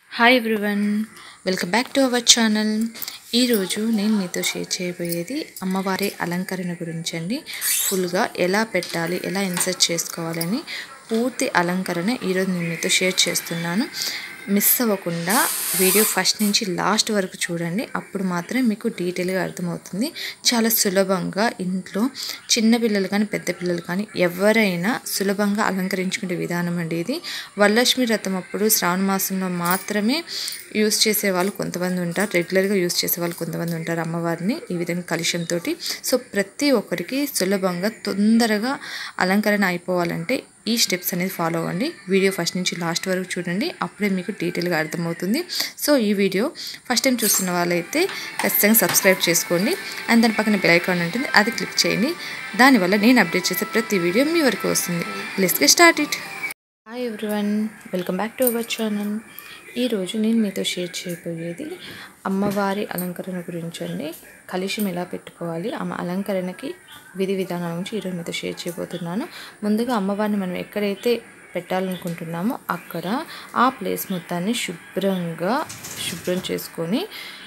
hi everyone welcome back to our channel ఈరోజు నేను మీతో షేర్ చేయబోయేది అమ్మవారి అలంకరణ గురించి అండి ఫుల్గా ఎలా పెట్టాలి ఎలా ఇన్సర్ట్ చేసుకోవాలని పూర్తి అలంకరణ ఈరోజు నేను మీతో షేర్ చేస్తున్నాను మిస్ అవ్వకుండా వీడియో ఫస్ట్ నుంచి లాస్ట్ వరకు చూడండి అప్పుడు మాత్రమే మీకు డీటెయిల్గా అర్థమవుతుంది చాలా సులభంగా ఇంట్లో చిన్న పిల్లలు కానీ పెద్ద పిల్లలు కానీ ఎవరైనా సులభంగా అలంకరించుకునే విధానం అండి ఇది వరలక్ష్మి రథం అప్పుడు శ్రావణ మాసంలో మాత్రమే యూస్ చేసే వాళ్ళు కొంతమంది ఉంటారు రెగ్యులర్గా యూస్ చేసే వాళ్ళు కొంతమంది ఉంటారు అమ్మవారిని ఈ విధంగా కలుషంతో సో ప్రతి ఒక్కరికి సులభంగా తొందరగా అలంకరణ అయిపోవాలంటే ఈ స్టెప్స్ అనేది ఫాలో అవ్వండి వీడియో ఫస్ట్ నుంచి లాస్ట్ వరకు చూడండి అప్పుడే మీకు డీటెయిల్గా అర్థమవుతుంది సో ఈ వీడియో ఫస్ట్ టైం చూస్తున్న వాళ్ళైతే ఖచ్చితంగా సబ్స్క్రైబ్ చేసుకోండి అండ్ దాని పక్కన బెల్ ఐకాన్ ఉంటుంది అది క్లిక్ చేయండి దానివల్ల నేను అప్డేట్ చేసే ప్రతి వీడియో మీ వరకు వస్తుంది let's get start it hi everyone welcome back to our channel ఈరోజు నేను మీతో షేర్ చేయబోయేది అమ్మవారి అలంకరణ గురించి అండి కలిషం ఎలా పెట్టుకోవాలి ఆమె అలంకరణకి విధి విధానాల గురించి ఈరోజు మీతో షేర్ చేయబోతున్నాను ముందుగా అమ్మవారిని మనం ఎక్కడైతే పెట్టాలనుకుంటున్నామో అక్కడ ఆ ప్లేస్ మొత్తాన్ని శుభ్రంగా శుభ్రం చేసుకొని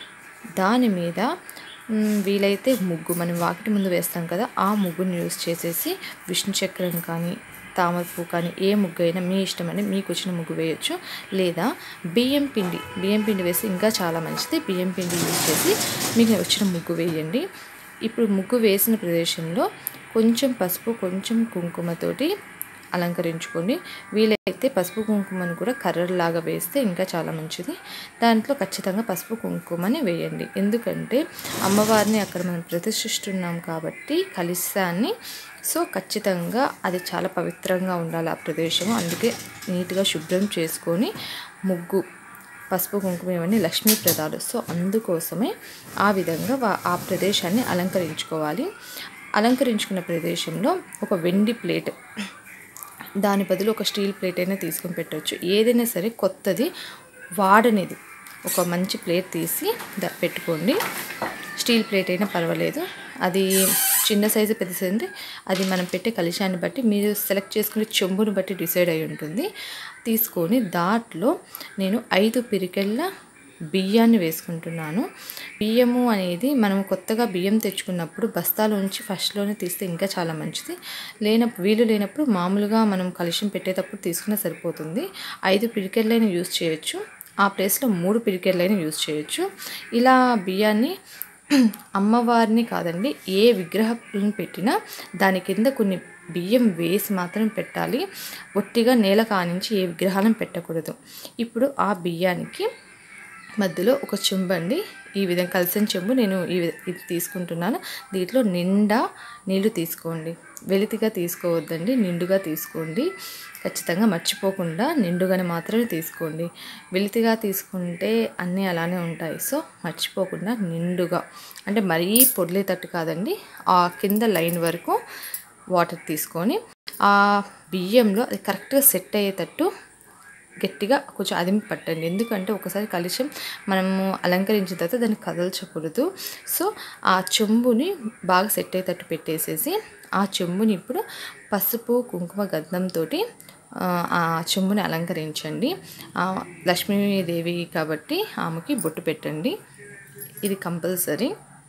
దాని మీద మ్, వీలైతే ముగ్గు మనం వాకిటి ముందు వేస్తాం కదా ఆ ముగ్గుని యూస్ చేసేసి విష్ణు చక్రం కానీ తామర పువ్వు కానీ ఏ ముగ్గు అయినా మీ ఇష్టమని మీకు వచ్చిన ముగ్గు వేయొచ్చు లేదా బియ్యం పిండి బియ్యం పిండి వేసి ఇంకా చాలా మంచిది బియ్యం పిండి యూజ్ చేసి మీకు వచ్చిన ముగ్గు వేయండి ఇప్పుడు ముగ్గు వేసిన ప్రదేశంలో కొంచెం పసుపు కొంచెం కుంకుమతోటి అలంకరించుకోండి వీలైతే పసుపు కుంకుమను కూడా కర్రలాగా వేస్తే ఇంకా చాలా మంచిది దాంట్లో ఖచ్చితంగా పసుపు కుంకుమని వేయండి ఎందుకంటే అమ్మవారిని అక్కడ మనం ప్రతిష్ఠిస్తున్నాం కాబట్టి కలిసాన్ని సో ఖచ్చితంగా అది చాలా పవిత్రంగా ఉండాలి ఆ ప్రదేశం అందుకే నీట్గా శుభ్రం చేసుకొని ముగ్గు పసుపు కుంకుమ ఇవన్నీ లక్ష్మీప్రదాలు సో అందుకోసమే ఆ విధంగా వా- ఆ ప్రదేశాన్ని అలంకరించుకోవాలి అలంకరించుకున్న ప్రదేశంలో ఒక వెండి ప్లేట్ దాని బదులు ఒక స్టీల్ ప్లేట్ అయినా తీసుకొని పెట్టవచ్చు ఏదైనా సరే కొత్తది వాడనిది ఒక మంచి ప్లేట్ తీసి ద- పెట్టుకోండి స్టీల్ ప్లేట్ అయినా పర్వాలేదు అది చిన్న సైజు పెద్ద సైజు అంటే అది మనం పెట్టే కలిశాన్ని బట్టి మీరు సెలెక్ట్ చేసుకునే చెంబుని బట్టి డిసైడ్ అయి ఉంటుంది తీసుకొని దాంట్లో నేను ఐదు పిరికెళ్ళ బియ్యాన్ని వేసుకుంటున్నాను బియ్యము అనేది మనం కొత్తగా బియ్యం తెచ్చుకున్నప్పుడు బస్తాలో నుంచి ఫస్ట్లోనే తీస్తే ఇంకా చాలా మంచిది లేనప్పుడు వీలు లేనప్పుడు మామూలుగా మనం కలుషం పెట్టేటప్పుడు తీసుకున్నా సరిపోతుంది ఐదు పిరికెళ్ళైనా యూజ్ చేయొచ్చు ఆ ప్లేస్లో మూడు పిరికెళ్ళైనా యూజ్ చేయొచ్చు ఇలా బియ్యాన్ని అమ్మవారిని కాదండి ఏ విగ్రహం పెట్టినా దాని కింద కొన్ని బియ్యం వేసి మాత్రం పెట్టాలి ఒట్టిగా నేల కానించి ఏ విగ్రహాలను పెట్టకూడదు ఇప్పుడు ఆ బియ్యానికి మధ్యలో ఒక చెంబు అండి ఈ విధంగా కలిసిన చెంబు నేను ఈ వి- ఇది తీసుకుంటున్నాను దీంట్లో నిండా నీళ్లు తీసుకోండి వెలితిగా తీసుకోవద్దండి నిండుగా తీసుకోండి ఖచ్చితంగా మర్చిపోకుండా నిండుగానే మాత్రమే తీసుకోండి వెలితిగా తీసుకుంటే అన్నీ అలానే ఉంటాయి సో మర్చిపోకుండా నిండుగా అంటే మరీ పొడిలేటట్టు కాదండి ఆ కింద లైన్ వరకు వాటర్ తీసుకొని ఆ బియ్యంలో అది కరెక్ట్గా సెట్ అయ్యేటట్టు గట్టిగా కొంచెం అదిమి పట్టండి ఎందుకంటే ఒకసారి కలిశం మనము అలంకరించిన తర్వాత దాన్ని కదల్చకూడదు సో ఆ చెంబుని బాగా సెట్ అయ్యేటట్టు పెట్టేసేసి ఆ చెంబుని ఇప్పుడు పసుపు కుంకుమ గంధంతో ఆ చెంబుని అలంకరించండి ఆ, లక్ష్మీదేవి కాబట్టి ఆమెకి బొట్టు పెట్టండి ఇది కంపల్సరీ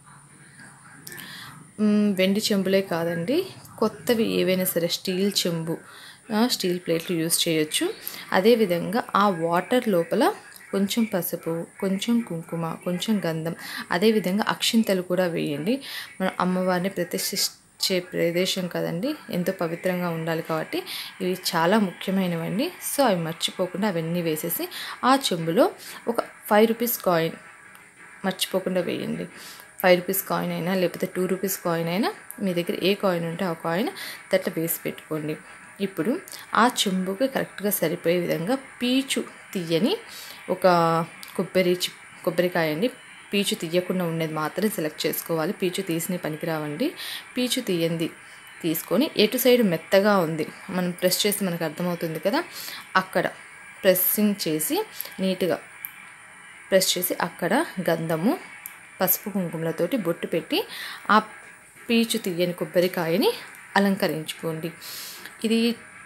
మ్, వెండి చెంబులే కాదండి కొత్తవి ఏవైనా సరే స్టీల్ చెంబు ఆ, స్టీల్ ప్లేట్లు యూస్ చేయొచ్చు అదేవిధంగా ఆ వాటర్ లోపల కొంచెం పసుపు కొంచెం కుంకుమ కొంచెం గంధం అదేవిధంగా అక్షింతలు కూడా వేయండి మనం అమ్మవారిని ప్రతిష్ఠించే ప్రదేశం కదండి ఎంతో పవిత్రంగా ఉండాలి కాబట్టి ఇవి చాలా ముఖ్యమైనవండి సో అవి మర్చిపోకుండా అవన్నీ వేసేసి ఆ చెంబులో ఒక ఫైవ్ రూపీస్ కాయిన్ మర్చిపోకుండా వేయండి ఫైవ్ రూపీస్ కాయిన్ అయినా లేకపోతే టూ రూపీస్ కాయిన్ అయినా మీ దగ్గర ఏ కాయిన్ ఉంటే ఆ కాయిన్ దాంట్లో వేసి పెట్టుకోండి ఇప్పుడు ఆ చెంబుకి కరెక్ట్గా సరిపోయే విధంగా పీచు తీయని ఒక కొబ్బరి చి- కొబ్బరికాయ అండి పీచు తీయకుండా ఉండేది మాత్రం సెలెక్ట్ చేసుకోవాలి పీచు తీసిన పనికిరావండి పీచు తీయండి తీసుకొని ఎటు సైడ్ మెత్తగా ఉంది మనం ప్రెస్ చేస్తే మనకు అర్థమవుతుంది కదా అక్కడ ప్రెస్సింగ్ చేసి నీట్గా ప్రెస్ చేసి అక్కడ గంధము పసుపు కుంకుమలతోటి బొట్టు పెట్టి ఆ పీచు తీయని కొబ్బరికాయని అలంకరించుకోండి ఇది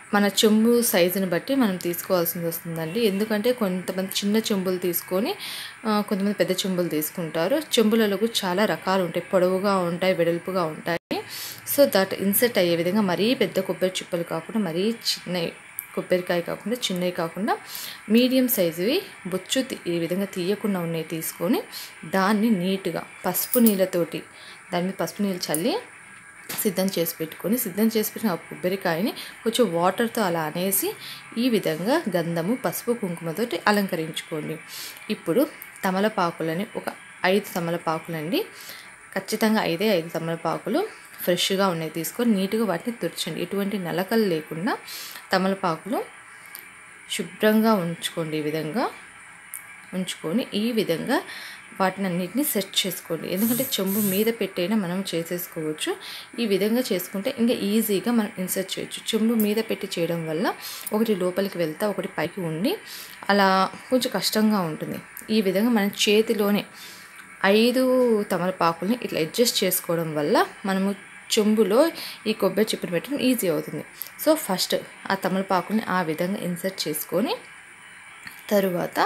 మన చెంబు సైజుని బట్టి మనం తీసుకోవాల్సి వస్తుందండి ఎందుకంటే కొంతమంది చిన్న చెంబులు తీసుకొని ఆ, కొంతమంది పెద్ద చెంబులు తీసుకుంటారు చెంబులలో కూడా చాలా రకాలు ఉంటాయి పొడవుగా ఉంటాయి వెడల్పుగా ఉంటాయి సో దట్ ఇన్సెట్ అయ్యే విధంగా మరీ పెద్ద కొబ్బరి చిప్పలు కాకుండా మరీ చిన్న కొబ్బరికాయ కాకుండా చిన్నవి కాకుండా మీడియం సైజువి బొచ్చు తీ- ఈ విధంగా తీయకుండా ఉన్నవి తీసుకొని దాన్ని నీట్గా పసుపు నీళ్ళతోటి దాని మీద పసుపు నీళ్ళు చల్లి సిద్ధం చేసి పెట్టుకొని సిద్ధం చేసి పెట్టిన ఆ కొబ్బరికాయని కొంచెం వాటర్తో అలా అనేసి ఈ విధంగా గంధము పసుపు కుంకుమతోటి అలంకరించుకోండి ఇప్పుడు తమలపాకులని ఒక ఐదు తమలపాకులండి ఖచ్చితంగా ఐదే ఐదు తమలపాకులు ఫ్రెష్గా ఉన్నాయి తీసుకొని నీట్గా వాటిని తుడచండి ఎటువంటి నలకలు లేకుండా తమలపాకులు శుభ్రంగా ఉంచుకోండి ఈ విధంగా ఉంచుకొని ఈ విధంగా వాటిని అన్నిటిని సెట్ చేసుకోండి ఎందుకంటే చెంబు మీద పెట్టైనా మనం చేసేసుకోవచ్చు ఈ విధంగా చేసుకుంటే ఇంకా ఈజీగా మనం ఇన్సర్ట్ చేయొచ్చు చెంబు మీద పెట్టి చేయడం వల్ల ఒకటి లోపలికి వెళ్తా ఒకటి పైకి ఉండి అలా కొంచెం కష్టంగా ఉంటుంది ఈ విధంగా మనం చేతిలోనే ఐదు తమలపాకుల్ని ఇట్లా అడ్జస్ట్ చేసుకోవడం వల్ల మనము చెంబులో ఈ కొబ్బరి చిప్పని పెట్టడం ఈజీ అవుతుంది సో ఫస్ట్ ఆ తమలపాకుల్ని ఆ విధంగా ఇన్సర్ట్ చేసుకొని తరువాత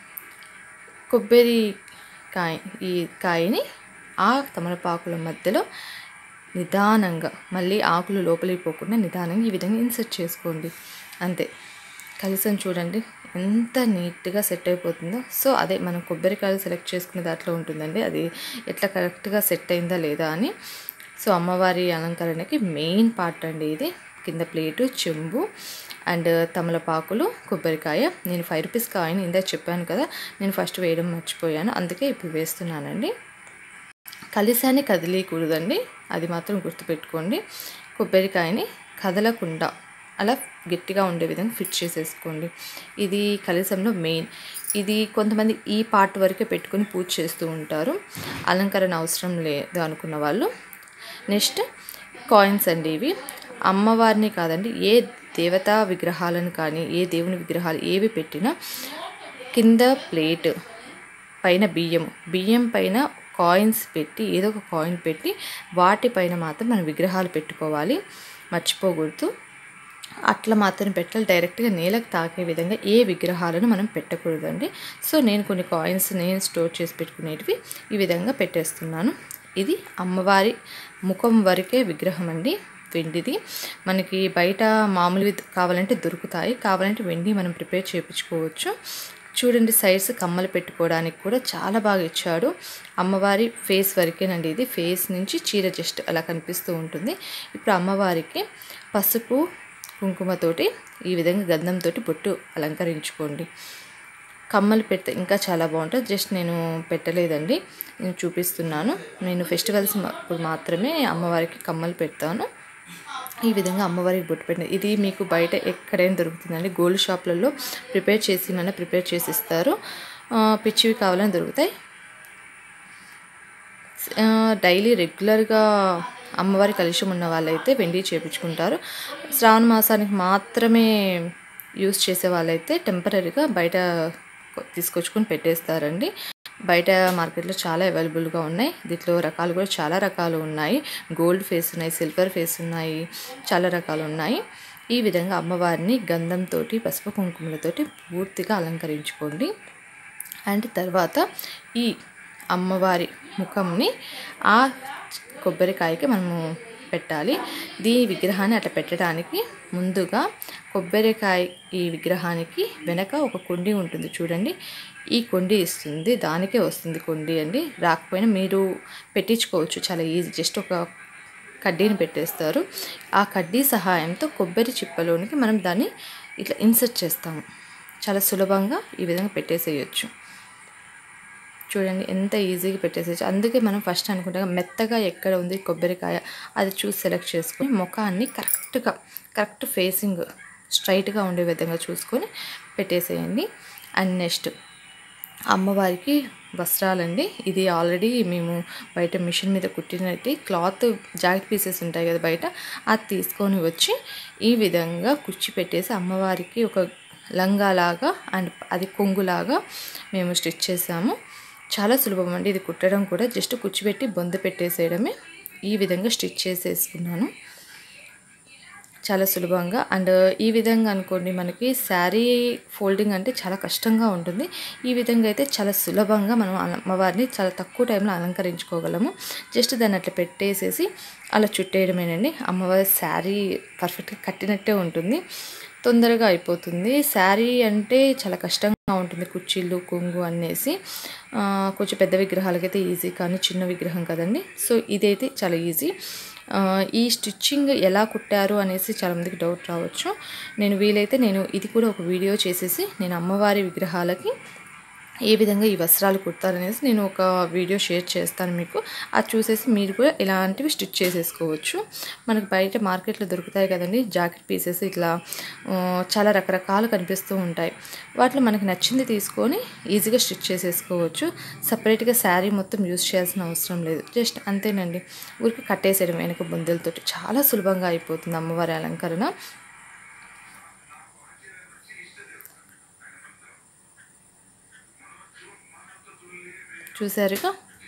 కొబ్బరి కాయ ఈ కాయని ఆ తమలపాకుల మధ్యలో నిదానంగా మళ్ళీ ఆకులు లోపలికి పోకుండా నిదానంగా ఈ విధంగా ఇన్సర్ట్ చేసుకోండి అంతే కలిసం చూడండి ఎంత నీట్గా సెట్ అయిపోతుందో సో అదే మనం కొబ్బరికాయలు సెలెక్ట్ చేసుకునే దాంట్లో ఉంటుందండి అది ఎట్లా కరెక్ట్గా సెట్ అయిందా లేదా అని సో అమ్మవారి అలంకరణకి మెయిన్ పార్ట్ అండి ఇది కింద ప్లేటు చెంబు అండ్ తమలపాకులు కొబ్బరికాయ నేను ఫైవ్ రూపీస్ కాయని ఇందాక చెప్పాను కదా నేను ఫస్ట్ వేయడం మర్చిపోయాను అందుకే ఇప్పుడు వేస్తున్నానండి కలిసాన్ని కదిలీయకూడదండి అది మాత్రం గుర్తుపెట్టుకోండి కొబ్బరికాయని కదలకుండా అలా గట్టిగా ఉండే విధంగా ఫిట్ చేసేసుకోండి ఇది కలిసంలో మెయిన్ ఇది కొంతమంది ఈ పార్ట్ వరకే పెట్టుకొని పూజ చేస్తూ ఉంటారు అలంకరణ అవసరం లేదు అనుకున్న వాళ్ళు నెక్స్ట్ కాయిన్స్ అండి ఇవి అమ్మవారిని కాదండి ఏ దేవతా విగ్రహాలను కానీ ఏ దేవుని విగ్రహాలు ఏవి పెట్టినా కింద ప్లేట్ పైన బియ్యం బియ్యం పైన కాయిన్స్ పెట్టి ఏదో ఒక కాయిన్ పెట్టి వాటిపైన మాత్రం మనం విగ్రహాలు పెట్టుకోవాలి మర్చిపోకూడదు అట్లా మాత్రం పెట్టాలి డైరెక్ట్గా నేలకు తాకే విధంగా ఏ విగ్రహాలను మనం పెట్టకూడదండి సో నేను కొన్ని కాయిన్స్ నేను స్టోర్ చేసి పెట్టుకునేటివి ఈ విధంగా పెట్టేస్తున్నాను ఇది అమ్మవారి ముఖం వరకే విగ్రహం అండి వెండిది మనకి బయట మామూలువి కావాలంటే దొరుకుతాయి కావాలంటే వెండి మనం ప్రిపేర్ చేయించుకోవచ్చు చూడండి సైడ్స్ కమ్మలు పెట్టుకోవడానికి కూడా చాలా బాగా ఇచ్చాడు అమ్మవారి ఫేస్ వరకేనండి ఇది ఫేస్ నుంచి చీర జస్ట్ అలా కనిపిస్తూ ఉంటుంది ఇప్పుడు అమ్మవారికి పసుపు కుంకుమతోటి ఈ విధంగా గంధంతో బొట్టు అలంకరించుకోండి కమ్మలు పెడితే ఇంకా చాలా బాగుంటుంది జస్ట్ నేను పెట్టలేదండి నేను చూపిస్తున్నాను నేను ఫెస్టివల్స్ అప్పుడు మాత్రమే అమ్మవారికి కమ్మలు పెడతాను ఈ విధంగా అమ్మవారికి బొట్టు పెట్టిన ఇది మీకు బయట ఎక్కడైనా దొరుకుతుందండి గోల్డ్ షాప్లలో ప్రిపేర్ చేసి మన ప్రిపేర్ చేసి ఇస్తారు ఆ, పిచ్చివి కావాలని దొరుకుతాయి ఆ, డైలీ రెగ్యులర్గా అమ్మవారి కలుషం ఉన్న వాళ్ళైతే వెండి చేపించుకుంటారు శ్రావణ మాసానికి మాత్రమే యూస్ చేసే వాళ్ళైతే టెంపరీగా బయట కొ- తీసుకొచ్చుకొని పెట్టేస్తారండి బయట మార్కెట్లో చాలా అవైలబుల్గా ఉన్నాయి దీంట్లో రకాలు కూడా చాలా రకాలు ఉన్నాయి గోల్డ్ ఫేస్ ఉన్నాయి సిల్వర్ ఫేస్ ఉన్నాయి చాలా రకాలు ఉన్నాయి ఈ విధంగా అమ్మవారిని గంధంతో పసుపు కుంకుమలతోటి పూర్తిగా అలంకరించుకోండి అండ్ తర్వాత ఈ అమ్మవారి ముఖంని ఆ కొబ్బరికాయకి మనము పెట్టాలి దీని విగ్రహాన్ని అట్లా పెట్టడానికి ముందుగా కొబ్బరికాయ ఈ విగ్రహానికి వెనక ఒక కొండి ఉంటుంది చూడండి ఈ కొండి ఇస్తుంది దానికే వస్తుంది కొండి అండి రాకపోయినా మీరు పెట్టించుకోవచ్చు చాలా ఈజీ జస్ట్ ఒక కడ్డీని పెట్టేస్తారు ఆ కడ్డీ సహాయంతో కొబ్బరి చిప్పలోనికి మనం దాన్ని ఇట్లా ఇన్సర్ట్ చేస్తాము చాలా సులభంగా ఈ విధంగా పెట్టేసేయచ్చు చూడండి ఎంత ఈజీగా పెట్టేసేయచ్చు అందుకే మనం ఫస్ట్ అనుకుంటాం మెత్తగా ఎక్కడ ఉంది కొబ్బరికాయ అది చూసి సెలెక్ట్ చేసుకొని ముఖాన్ని కరెక్ట్గా కరెక్ట్ ఫేసింగ్ స్ట్రైట్గా ఉండే విధంగా చూసుకొని పెట్టేసేయండి అండ్ నెక్స్ట్ అమ్మవారికి వస్త్రాలండి ఇది ఆల్రెడీ మేము బయట మిషన్ మీద కుట్టినట్టు క్లాత్ జాకెట్ పీసెస్ ఉంటాయి కదా బయట అది తీసుకొని వచ్చి ఈ విధంగా కుర్చీ పెట్టేసి అమ్మవారికి ఒక లంగాలాగా అండ్ అది కొంగులాగా మేము స్టిచ్ చేసాము చాలా సులభం అండి ఇది కుట్టడం కూడా జస్ట్ కుర్చీపెట్టి బొంద పెట్టేసేయడమే ఈ విధంగా స్టిచ్ చేసేసుకున్నాను చాలా సులభంగా అండ్ ఈ విధంగా అనుకోండి మనకి శారీ ఫోల్డింగ్ అంటే చాలా కష్టంగా ఉంటుంది ఈ విధంగా అయితే చాలా సులభంగా మనం అల- అమ్మవారిని చాలా తక్కువ టైంలో అలంకరించుకోగలము జస్ట్ దాన్ని అట్లా పెట్టేసేసి అలా చుట్టేయడమేనండి అమ్మవారి శారీ పర్ఫెక్ట్గా కట్టినట్టే ఉంటుంది తొందరగా అయిపోతుంది శారీ అంటే చాలా కష్టంగా ఉంటుంది కుర్చీలు కొంగు అనేసి ఆ, కొంచెం పెద్ద విగ్రహాలకైతే ఈజీ కానీ చిన్న విగ్రహం కదండి సో ఇదైతే చాలా ఈజీ ఆ, ఈ స్టిచ్చింగ్ ఎలా కుట్టారు అనేసి చాలామందికి డౌట్ రావచ్చు నేను వీలైతే నేను ఇది కూడా ఒక వీడియో చేసేసి నేను అమ్మవారి విగ్రహాలకి ఏ విధంగా ఈ వస్త్రాలు కుడతారనేసి నేను ఒక వీడియో షేర్ చేస్తాను మీకు అది చూసేసి మీరు కూడా ఇలాంటివి స్టిచ్ చేసేసుకోవచ్చు మనకు బయట మార్కెట్లో దొరుకుతాయి కదండి జాకెట్ పీసెస్ ఇట్లా ఆ, చాలా రకరకాలు కనిపిస్తూ ఉంటాయి వాటిలో మనకి నచ్చింది తీసుకొని ఈజీగా స్టిచ్ చేసేసుకోవచ్చు సపరేట్గా శారీ మొత్తం యూస్ చేయాల్సిన అవసరం లేదు జస్ట్ అంతేనండి ఊరికి కట్టేసేయడం వెనక బుందెలతోటి చాలా సులభంగా అయిపోతుంది అమ్మవారి అలంకరణ చూసారుగా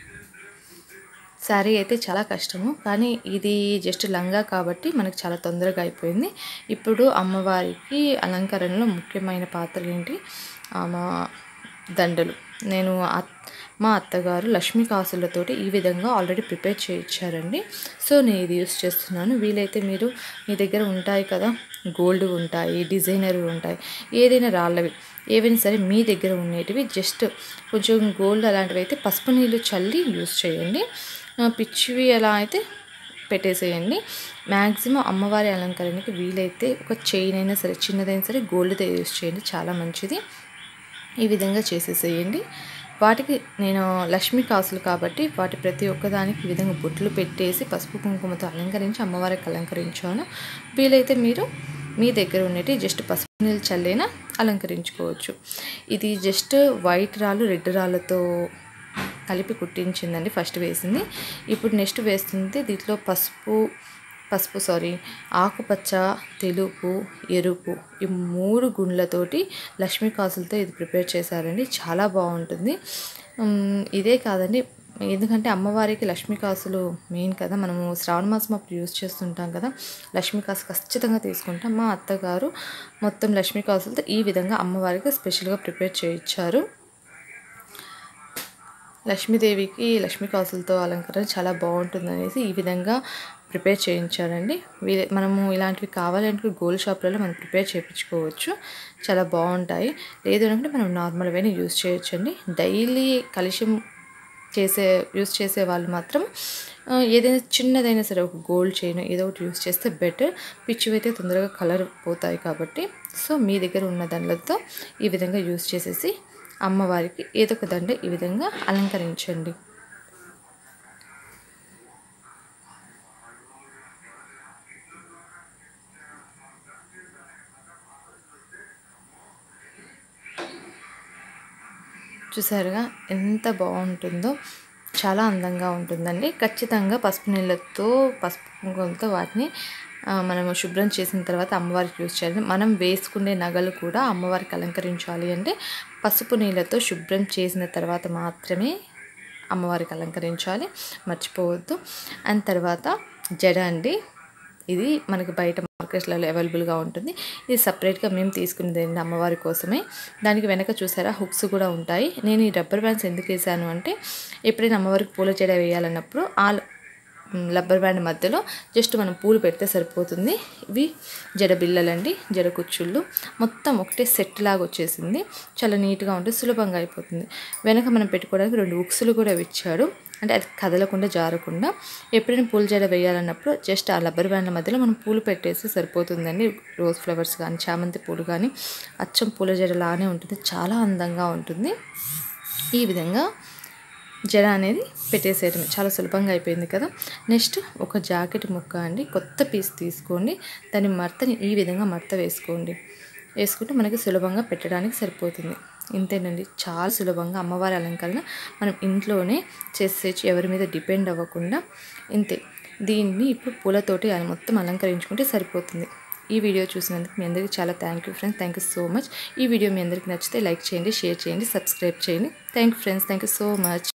శారీ అయితే చాలా కష్టము కానీ ఇది జస్ట్ లంగా కాబట్టి మనకు చాలా తొందరగా అయిపోయింది ఇప్పుడు అమ్మవారికి అలంకరణలో ముఖ్యమైన పాత్ర ఏంటి ఆమె దండలు నేను అత్- మా అత్తగారు లక్ష్మీ కాసులతోటి ఈ విధంగా ఆల్రెడీ ప్రిపేర్ చేయించారండి సో నేను ఇది యూస్ చేస్తున్నాను వీలైతే మీరు మీ దగ్గర ఉంటాయి కదా గోల్డ్ ఉంటాయి డిజైనర్ ఉంటాయి ఏదైనా రాళ్ళవి ఏవైనా సరే మీ దగ్గర ఉండేటివి జస్ట్ కొంచెం గోల్డ్ అలాంటివి అయితే పసుపు నీళ్ళు చల్లి యూస్ చేయండి ఆ, పిచ్చివి ఎలా అయితే పెట్టేసేయండి మ్యాక్సిమం అమ్మవారి అలంకరణకి వీలైతే ఒక చైన్ అయినా సరే చిన్నదైనా సరే గోల్డ్తో యూస్ చేయండి చాలా మంచిది ఈ విధంగా చేసేసేయండి వాటికి నేను లక్ష్మీ కాసులు కాబట్టి వాటి ప్రతి ఒక్కదానికి ఈ విధంగా బొట్లు పెట్టేసి పసుపు కుంకుమతో అలంకరించి అమ్మవారికి అలంకరించాను వీలైతే మీరు మీ దగ్గర ఉండేటి జస్ట్ పసుపు నీళ్ళు చల్లైనా అలంకరించుకోవచ్చు ఇది జస్ట్ వైట్ రాళ్ళు రెడ్ రాళ్ళతో కలిపి కుట్టించిందండి ఫస్ట్ వేసింది ఇప్పుడు నెక్స్ట్ వేస్తుంది దీంట్లో పసుపు పసుపు సారీ ఆకుపచ్చ తెలుపు ఎరుపు ఈ మూడు గుండ్లతోటి లక్ష్మీ కాసులతో ఇది ప్రిపేర్ చేశారండి చాలా బాగుంటుంది ఉమ్, ఇదే కాదండి ఎందుకంటే అమ్మవారికి లక్ష్మీ కాసులు మెయిన్ కదా మనము శ్రావణ మాసం అప్పుడు యూస్ చేస్తుంటాం కదా లక్ష్మీ కాసు ఖచ్చితంగా తీసుకుంటాం మా అత్తగారు మొత్తం లక్ష్మీ కాసులతో ఈ విధంగా అమ్మవారికి స్పెషల్గా ప్రిపేర్ చేయించారు లక్ష్మీదేవికి లక్ష్మీ కాసులతో అలంకరణ చాలా బాగుంటుంది అనేసి ఈ విధంగా ప్రిపేర్ చేయించారండి వీ- మనము ఇలాంటివి కావాలంటే గోల్డ్ షాప్లలో మనం ప్రిపేర్ చేయించుకోవచ్చు చాలా బాగుంటాయి లేదు అంటే మనం నార్మల్గానే యూస్ చేయొచ్చండి డైలీ కలిసి చేసే యూస్ చేసే వాళ్ళు మాత్రం ఆ, ఏదైనా చిన్నదైనా సరే ఒక గోల్డ్ చైన్ ఏదో ఒకటి యూస్ చేస్తే బెటర్ పిచ్చివి అయితే తొందరగా కలర్ పోతాయి కాబట్టి సో మీ దగ్గర ఉన్న దండలతో ఈ విధంగా యూస్ చేసేసి అమ్మవారికి ఏదో ఒక దండ ఈ విధంగా అలంకరించండి చూసారుగా ఎంత బాగుంటుందో చాలా అందంగా ఉంటుందండి ఖచ్చితంగా పసుపు నీళ్ళతో పసుపు కుంకుమతో వాటిని ఆ, మనము శుభ్రం చేసిన తర్వాత అమ్మవారికి యూజ్ చేయాలి మనం వేసుకునే నగలు కూడా అమ్మవారికి అలంకరించాలి అంటే పసుపు నీళ్ళతో శుభ్రం చేసిన తర్వాత మాత్రమే అమ్మవారికి అలంకరించాలి మర్చిపోవద్దు అండ్ తర్వాత జడ అండి ఇది మనకి బయట మార్కెట్లలో అవైలబుల్గా ఉంటుంది ఇది సపరేట్గా మేము తీసుకునేది అండి అమ్మవారి కోసమే దానికి వెనక చూసారా హుక్స్ కూడా ఉంటాయి నేను ఈ రబ్బర్ బ్యాండ్స్ ఎందుకు వేసాను అంటే ఎప్పుడైనా అమ్మవారికి పూల జడ వేయాలన్నప్పుడు ఆ రబ్బర్ బ్యాండ్ మధ్యలో జస్ట్ మనం పూలు పెడితే సరిపోతుంది ఇవి జడ బిళ్ళలండి జడ కుచ్చుళ్ళు మొత్తం ఒకటే సెట్ లాగా వచ్చేసింది చాలా నీట్గా ఉంటుంది సులభంగా అయిపోతుంది వెనక మనం పెట్టుకోవడానికి రెండు ఉక్సులు కూడా ఇచ్చాడు అంటే అది కదలకుండా జారకుండా ఎప్పుడైనా పూల జడ వేయాలన్నప్పుడు జస్ట్ ఆ రబ్బర్ బ్యాండ్ల మధ్యలో మనం పూలు పెట్టేస్తే సరిపోతుందండి రోజ్ ఫ్లవర్స్ కానీ చామంతి పూలు కానీ అచ్చం పూల జడలానే ఉంటుంది చాలా అందంగా ఉంటుంది ఈ విధంగా జడ అనేది పెట్టేసేయటం చాలా సులభంగా అయిపోయింది కదా నెక్స్ట్ ఒక జాకెట్ ముక్క అండి కొత్త పీస్ తీసుకోండి దాని మడతని ఈ విధంగా మడత వేసుకోండి వేసుకుంటే మనకి సులభంగా పెట్టడానికి సరిపోతుంది ఇంతేనండి చాలా సులభంగా అమ్మవారి అలంకరణ మనం ఇంట్లోనే చేసేసి ఎవరి మీద డిపెండ్ అవ్వకుండా ఇంతే దీన్ని ఇప్పుడు పూలతోటి అది మొత్తం అలంకరించుకుంటే సరిపోతుంది ఈ వీడియో చూసినందుకు మీ అందరికీ చాలా thank you friends thank you so much ఈ వీడియో మీ అందరికీ నచ్చితే లైక్ చేయండి షేర్ చేయండి సబ్స్క్రైబ్ చేయండి thank you friends thank you so much